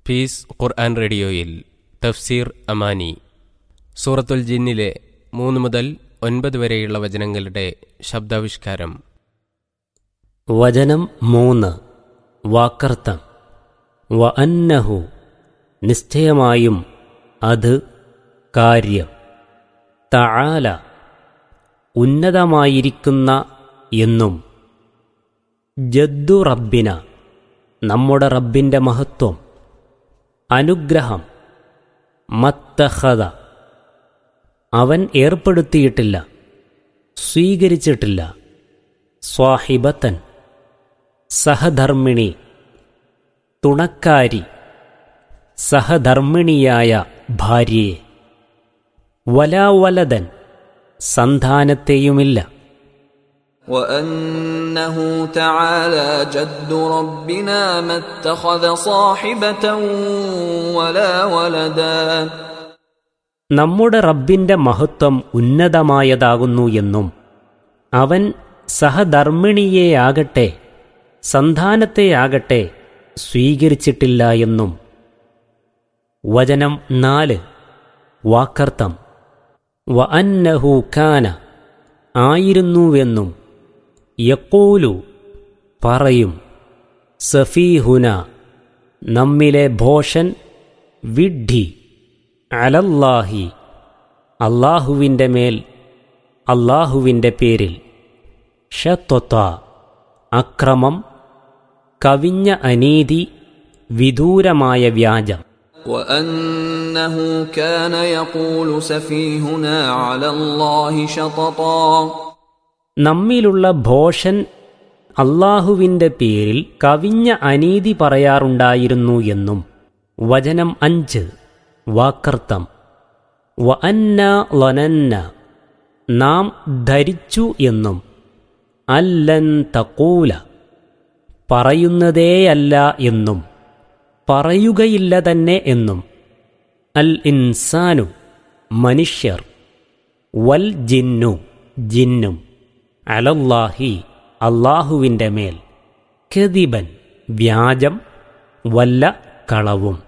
piece ഖുർആൻ റേഡിയോയിൽ തഫ്സീർ അമാനി സൂറത്തുൽ ജിന്നിലെ മൂന്ന് മുതൽ ഒൻപത് വരെയുള്ള വചനങ്ങളുടെ ശബ്ദാവിഷ്കാരം വചനം മൂന്ന് വാക്കർത്തം വ അന്നഹു നിശ്ചയമായും അത് കാര്യം തആല ഉന്നതമായിരിക്കുന്ന എന്നും ജദ്ദു റബ്ബിന നമ്മുടെ റബ്ബിൻ്റെ മഹത്വം അനുഗ്രഹം മത്തഹത അവൻ ഏർപ്പെടുത്തിയിട്ടില്ല സ്വീകരിച്ചിട്ടില്ല സ്വാഹിബത്തൻ സഹധർമ്മിണി തുണക്കാരി സഹധർമ്മിണിയായ ഭാര്യയെ വലാവലതൻ സന്താനത്തെയുമില്ല وأنه تعالى جد ربنا ما اتخذ صاحبة ولا ولدا നമ്മുടെ റബ്ബിന്റെ മഹത്വം ഉന്നതമായതാകുന്നു എന്നും അവൻ സഹധർമ്മിണിയെയാകട്ടെ സന്താനത്തെയാകട്ടെ സ്വീകരിച്ചിട്ടില്ല എന്നും വചനം നാല് വാക്കർത്ഥം വ അന്നഹു കാന ആയിരുന്നുവെന്നും യക്കൂലു പറയും സഫീഹുന നമ്മിലെ ഭോഷൻ വിഡ്ഢി അലല്ലാഹി അള്ളാഹുവിൻ്റെ മേൽ അള്ളാഹുവിൻ്റെ പേരിൽ ഷത്വത്ത അക്രമം കവിഞ്ഞ അനീതി വിദൂരമായ വ്യാജം وأنه كان يقول سفيهنا على الله شططا നമ്മിലുള്ള ഭോഷൻ അള്ളാഹുവിൻ്റെ പേരിൽ കവിഞ്ഞ അനീതി പറയാറുണ്ടായിരുന്നു എന്നും വചനം അഞ്ച് വാക്കർത്ഥം വ അന്ന ലനന്ന നാം ധരിച്ചു എന്നും അല്ലൻ തക്കൂല പറയുന്നതേയല്ല എന്നും പറയുകയില്ല തന്നെ എന്നും അൽ ഇൻസാനു മനുഷ്യർ വൽ ജിന്നു ജിന്നും അലല്ലാഹി അള്ളാഹുവിൻ്റെ മേൽ കെതിബൻ വ്യാജം വല്ല കളവും